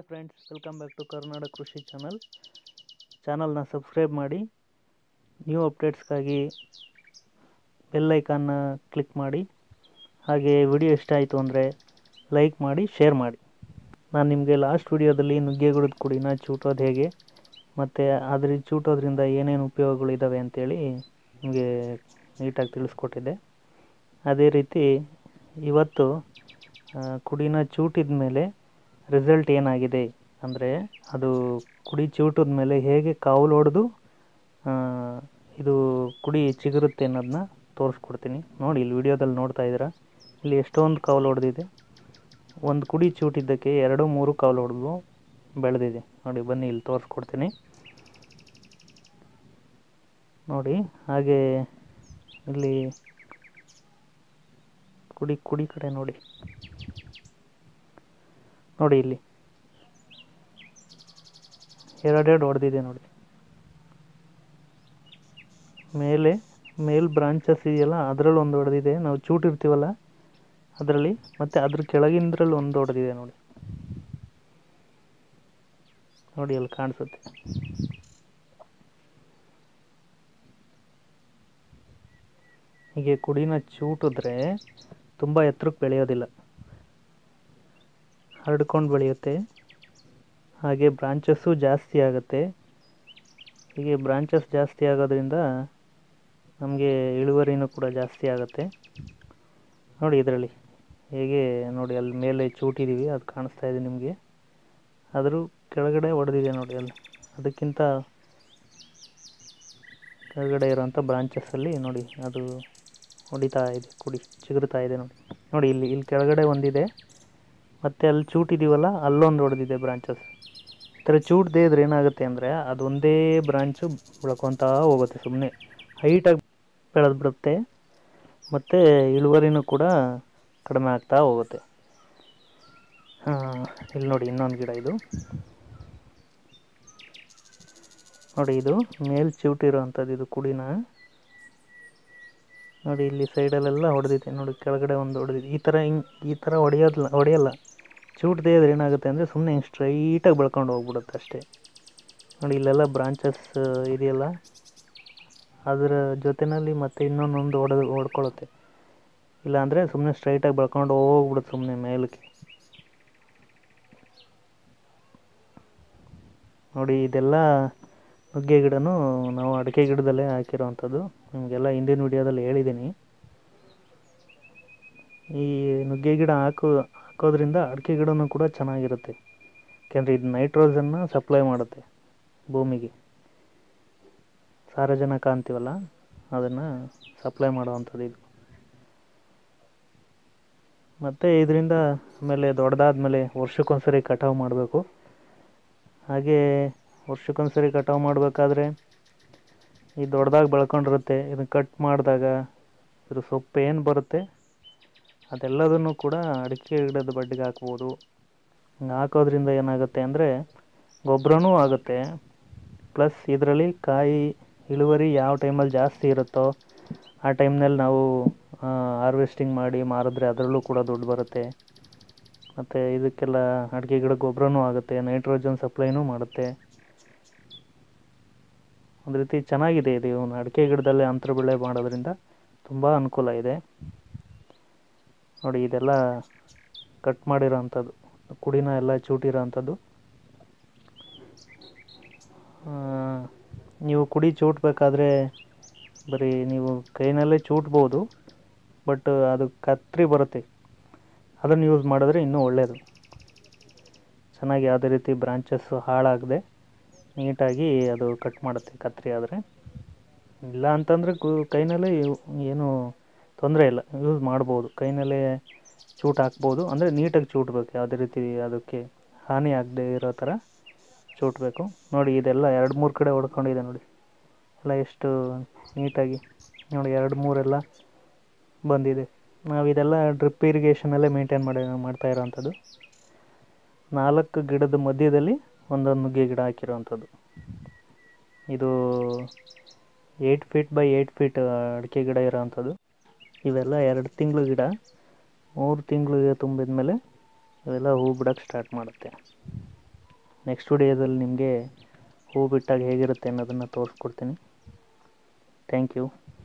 friends welcome back to Karnataka ಕೃಷಿ channel ಚಾನಲ್ನ subscribe ಮಾಡಿ ನ್ಯೂ ಅಪ್ಡೇಟ್ಸ್ಗಾಗಿ ಬೆಲ್ ಐಕಾನ್ನ ಕ್ಲಿಕ್ ಮಾಡಿ ಹಾಗೆ ವಿಡಿಯೋ ಇಷ್ಟ ಆಯಿತು ಅಂದರೆ ಲೈಕ್ ಮಾಡಿ ಶೇರ್ ಮಾಡಿ ನಾನು ನಿಮಗೆ ಲಾಸ್ಟ್ ವಿಡಿಯೋದಲ್ಲಿ ನುಗ್ಗೆಗುಡದ ಕುಡಿನ ಚೂಟೋದು ಹೇಗೆ ಮತ್ತು ಅದ್ರ ಚೂಟೋದ್ರಿಂದ ಏನೇನು ಉಪಯೋಗಗಳಿದ್ದಾವೆ ಅಂತೇಳಿ ನಿಮಗೆ ನೀಟಾಗಿ ತಿಳಿಸ್ಕೊಟ್ಟಿದ್ದೆ ಅದೇ ರೀತಿ ಇವತ್ತು ಆ, ಕುಡಿನ ಚೂಟಿದ ಮೇಲೆ ರಿಸಲ್ಟ್ ಏನಾಗಿದೆ ಅಂದರೆ ಅದು ಕುಡಿ ಚೂಟಿದ ಮೇಲೆ ಹೇಗೆ ಕಾವಲು ಹೊಡೆದು ಇದು ಕುಡಿ ಚಿಗುರುತ್ತೆ ಅನ್ನೋದನ್ನ ತೋರಿಸ್ಕೊಡ್ತೀನಿ ನೋಡಿ ಇಲ್ಲಿ ವಿಡಿಯೋದಲ್ಲಿ ನೋಡ್ತಾ ಇದ್ದೀರಾ ಇಲ್ಲಿ ಎಷ್ಟೊಂದು ಕಾವಲು ಹೊಡೆದಿದೆ ಒಂದು ಕುಡಿ ಚೂಟಿದ್ದಕ್ಕೆ ಎರಡು ಮೂರು ಕಾವಲು ಹೊಡೆದು ಬೆಳೆದಿದೆ ನೋಡಿ ಬನ್ನಿ ಇಲ್ಲಿ ತೋರಿಸ್ಕೊಡ್ತೀನಿ ನೋಡಿ ಹಾಗೆ ಇಲ್ಲಿ ಕುಡಿ ಕುಡಿ ಕಡೆ ನೋಡಿ ನೋಡಿ ಇಲ್ಲಿ ಎರಡೆರಡು ಹೊಡೆದಿದೆ ನೋಡಿ ಮೇಲೆ ಮೇಲ್ ಬ್ರಾಂಚಸ್ ಇದೆಯಲ್ಲ ಅದರಲ್ಲಿ ಒಂದು ಹೊಡೆದಿದೆ ನಾವು ಚೂಟಿರ್ತೀವಲ್ಲ ಅದರಲ್ಲಿ ಮತ್ತು ಅದ್ರ ಕೆಳಗಿಂದ್ರಲ್ಲಿ ಒಂದು ಹೊಡೆದಿದೆ ನೋಡಿ ನೋಡಿ ಅಲ್ಲಿ ಕಾಣಿಸುತ್ತೆ ಹೀಗೆ ಕುಡಿನ ಚೂಟಿದ್ರೆ ತುಂಬ ಎತ್ತರಕ್ಕೆ ಬೆಳೆಯೋದಿಲ್ಲ ಹರಡ್ಕೊಂಡು ಬೆಳೆಯುತ್ತೆ ಹಾಗೆ ಬ್ರಾಂಚಸ್ಸು ಜಾಸ್ತಿ ಆಗುತ್ತೆ ಹೀಗೆ ಬ್ರಾಂಚಸ್ ಜಾಸ್ತಿ ಆಗೋದ್ರಿಂದ ನಮಗೆ ಇಳುವರಿನೂ ಕೂಡ ಜಾಸ್ತಿ ಆಗುತ್ತೆ ನೋಡಿ ಇದರಲ್ಲಿ ಹೇಗೆ ನೋಡಿ ಅಲ್ಲಿ ಮೇಲೆ ಚೂಟಿದ್ದೀವಿ ಅದು ಕಾಣಿಸ್ತಾ ಇದೆ ನಿಮಗೆ ಅದ್ರ ಕೆಳಗಡೆ ಹೊಡೆದಿದೆ ನೋಡಿ ಅಲ್ಲಿ ಅದಕ್ಕಿಂತ ಕೆಳಗಡೆ ಇರೋಂಥ ಬ್ರಾಂಚಸ್ಸಲ್ಲಿ ನೋಡಿ ಅದು ಹೊಡಿತಾ ಇದೆ ಕುಡಿ ಚಿಗುರ್ತಾ ಇದೆ ನೋಡಿ ನೋಡಿ ಇಲ್ಲಿ ಇಲ್ಲಿ ಕೆಳಗಡೆ ಒಂದಿದೆ ಮತ್ತು ಅಲ್ಲಿ ಚೂಟಿದ್ದೀವಲ್ಲ ಅಲ್ಲೊಂದು ಹೊಡೆದಿದೆ ಬ್ರಾಂಚಸ್ ಈ ಥರ ಚೂಟ್ದೇ ಇದ್ರೆ ಏನಾಗುತ್ತೆ ಅಂದರೆ ಅದು ಒಂದೇ ಬ್ರಾಂಚು ಬೆಳ್ಕೊತಾ ಹೋಗುತ್ತೆ ಸುಮ್ಮನೆ ಹೈಟಾಗಿ ಬೆಳೆದು ಬಿಡುತ್ತೆ ಮತ್ತು ಇಳುವರಿನೂ ಕೂಡ ಕಡಿಮೆ ಆಗ್ತಾ ಹೋಗುತ್ತೆ ಹಾಂ ಇಲ್ಲಿ ನೋಡಿ ಇನ್ನೊಂದು ಗಿಡ ಇದು ನೋಡಿ ಇದು ಮೇಲ್ ಚಿವುಟಿರೋ ಅಂಥದ್ದು ಇದು ಕುಡಿನ ನೋಡಿ ಇಲ್ಲಿ ಸೈಡಲ್ಲೆಲ್ಲ ಹೊಡೆದಿದೆ ನೋಡಿ ಕೆಳಗಡೆ ಒಂದು ಹೊಡೆದಿದೆ ಈ ಥರ ಹಿಂಗೆ ಈ ಥರ ಹೊಡೆಯೋದಿಲ್ಲ ಹೊಡೆಯಲ್ಲ ಚೂಟ್ದೇ ಇದ್ರೆ ಏನಾಗುತ್ತೆ ಅಂದರೆ ಸುಮ್ಮನೆ ಹಿಂಗೆ ಸ್ಟ್ರೈಟಾಗಿ ಬೆಳ್ಕೊಂಡು ಹೋಗ್ಬಿಡುತ್ತೆ ಅಷ್ಟೇ ನೋಡಿ ಇಲ್ಲೆಲ್ಲ ಬ್ರಾಂಚಸ್ ಇದೆಯಲ್ಲ ಅದರ ಜೊತೆಯಲ್ಲಿ ಮತ್ತೆ ಇನ್ನೊಂದೊಂದು ಹೊಡೆದು ಹೊಡ್ಕೊಳ್ಳುತ್ತೆ ಇಲ್ಲಾಂದರೆ ಸುಮ್ಮನೆ ಸ್ಟ್ರೈಟಾಗಿ ಬೆಳ್ಕೊಂಡು ಹೋಗ್ಬಿಡುತ್ತೆ ಸುಮ್ಮನೆ ಮೇಲಕ್ಕೆ ನೋಡಿ ಇದೆಲ್ಲ ನುಗ್ಗೆ ಗಿಡನೂ ನಾವು ಅಡಿಕೆ ಗಿಡದಲ್ಲೇ ಹಾಕಿರೋವಂಥದ್ದು ನಿಮಗೆಲ್ಲ ಹಿಂದಿನ ವಿಡಿಯೋದಲ್ಲಿ ಹೇಳಿದ್ದೀನಿ ಈ ನುಗ್ಗೆ ಗಿಡ ಹಾಕೋ ಹಾಕೋದ್ರಿಂದ ಅಡಿಕೆ ಗಿಡನೂ ಕೂಡ ಚೆನ್ನಾಗಿರುತ್ತೆ ಯಾಕೆಂದರೆ ಇದು ನೈಟ್ರೋಜನ್ನ ಸಪ್ಲೈ ಮಾಡುತ್ತೆ ಭೂಮಿಗೆ ಸಾರಜನಕ ಅಂತೀವಲ್ಲ ಅದನ್ನು ಸಪ್ಲೈ ಮಾಡುವಂಥದ್ದು ಇದು ಮತ್ತು ಇದರಿಂದ ಆಮೇಲೆ ದೊಡ್ಡದಾದ್ಮೇಲೆ ವರ್ಷಕ್ಕೊಂದ್ಸರಿ ಕಟಾವು ಮಾಡಬೇಕು ಹಾಗೆ ವರ್ಷಕ್ಕೊಂದ್ಸರಿ ಕಟಾವು ಮಾಡಬೇಕಾದ್ರೆ ಈ ದೊಡ್ಡದಾಗಿ ಬೆಳ್ಕೊಂಡಿರುತ್ತೆ ಇದನ್ನು ಕಟ್ ಮಾಡಿದಾಗ ಇದ್ರ ಸೊಪ್ಪು ಏನು ಬರುತ್ತೆ ಅದೆಲ್ಲದನ್ನು ಕೂಡ ಅಡಿಕೆ ಗಿಡದ ಬಡ್ಡಿಗೆ ಹಾಕ್ಬೋದು ಹಿಂಗೆ ಹಾಕೋದ್ರಿಂದ ಏನಾಗುತ್ತೆ ಅಂದರೆ ಗೊಬ್ಬರನೂ ಆಗುತ್ತೆ ಪ್ಲಸ್ ಇದರಲ್ಲಿ ಕಾಯಿ ಇಳುವರಿ ಯಾವ ಟೈಮಲ್ಲಿ ಜಾಸ್ತಿ ಇರುತ್ತೋ ಆ ಟೈಮ್ನಲ್ಲಿ ನಾವು ಹಾರ್ವೆಸ್ಟಿಂಗ್ ಮಾಡಿ ಮಾರಿದ್ರೆ ಅದರಲ್ಲೂ ಕೂಡ ದುಡ್ಡು ಬರುತ್ತೆ ಮತ್ತು ಇದಕ್ಕೆಲ್ಲ ಅಡಿಕೆ ಗಿಡ ಗೊಬ್ಬರನೂ ಆಗುತ್ತೆ ನೈಟ್ರೋಜನ್ ಸಪ್ಲೈನೂ ಮಾಡುತ್ತೆ ಒಂದು ರೀತಿ ಚೆನ್ನಾಗಿದೆ ಇದು ಇವನು ಅಡಿಕೆ ಗಿಡದಲ್ಲೇ ಅಂತರ ಬೆಳೆ ಮಾಡೋದ್ರಿಂದ ತುಂಬ ಅನುಕೂಲ ಇದೆ ನೋಡಿ ಇದೆಲ್ಲ ಕಟ್ ಮಾಡಿರೋ ಅಂಥದ್ದು ಕುಡಿನ ಎಲ್ಲ ಚೂಟಿರೋ ಅಂಥದ್ದು ನೀವು ಕುಡಿ ಚೂಟ್ಬೇಕಾದ್ರೆ ಬರೀ ನೀವು ಕೈನಲ್ಲೇ ಚೂಟ್ಬೋದು ಬಟ್ ಅದು ಕತ್ರಿ ಬರುತ್ತೆ ಅದನ್ನು ಯೂಸ್ ಮಾಡಿದ್ರೆ ಇನ್ನೂ ಒಳ್ಳೆಯದು ಚೆನ್ನಾಗಿ ಯಾವುದೇ ರೀತಿ ಬ್ರಾಂಚಸ್ಸು ಹಾಳಾಗದೆ ನೀಟಾಗಿ ಅದು ಕಟ್ ಮಾಡುತ್ತೆ ಕತ್ರಿ ಆದರೆ ಇಲ್ಲ ಅಂತಂದರೆ ಕು ಕೈನಲ್ಲೇ ಯು- ಏನು ತೊಂದರೆ ಇಲ್ಲ ಯೂಸ್ ಮಾಡ್ಬೋದು ಕೈನಲ್ಲೇ ಚೂಟ್ ಹಾಕ್ಬೋದು ಅಂದರೆ ನೀಟಾಗಿ ಚೂಟ್ಬೇಕು ಯಾವುದೇ ರೀತಿ ಅದಕ್ಕೆ ಹಾನಿ ಆಗದೆ ಇರೋ ಥರ ಚೂಟ್ಬೇಕು ನೋಡಿ ಇದೆಲ್ಲ ಎರಡು ಮೂರು ಕಡೆ ಹೊಡ್ಕೊಂಡಿದೆ ನೋಡಿ ಎಲ್ಲ ಎಷ್ಟು ನೀಟಾಗಿ ನೋಡಿ ಎರಡು ಮೂರೆಲ್ಲ ಬಂದಿದೆ ನಾವು ಇದೆಲ್ಲ ಡ್ರಿಪ್ ಇರಿಗೇಷನಲ್ಲೇ ಮೇಂಟೈನ್ ಮಾಡಿ ಮಾಡ್ತಾ ಇರೋವಂಥದ್ದು ನಾಲ್ಕು ಗಿಡದ ಮಧ್ಯದಲ್ಲಿ ಒಂದೊಂದು ನುಗ್ಗೆ ಗಿಡ ಹಾಕಿರೋವಂಥದ್ದು ಇದು eight feet by eight feet ಅಡಿಕೆ ಗಿಡ ಇರೋವಂಥದ್ದು ಇವೆಲ್ಲ ಎರಡು ತಿಂಗಳು ಗಿಡ ಮೂರು ತಿಂಗಳಿಗೆ ತುಂಬಿದ ಮೇಲೆ ಇವೆಲ್ಲ ಹೂ ಬಿಡೋಕ್ಕೆ ಸ್ಟಾರ್ಟ್ ಮಾಡುತ್ತೆ ನೆಕ್ಸ್ಟ್ ವಿಡಿಯೋದಲ್ಲಿ ನಿಮಗೆ ಹೂ ಬಿಟ್ಟಾಗ ಹೇಗಿರುತ್ತೆ ಅನ್ನೋದನ್ನು ತೋರಿಸ್ಕೊಡ್ತೀನಿ ಥ್ಯಾಂಕ್ ಯು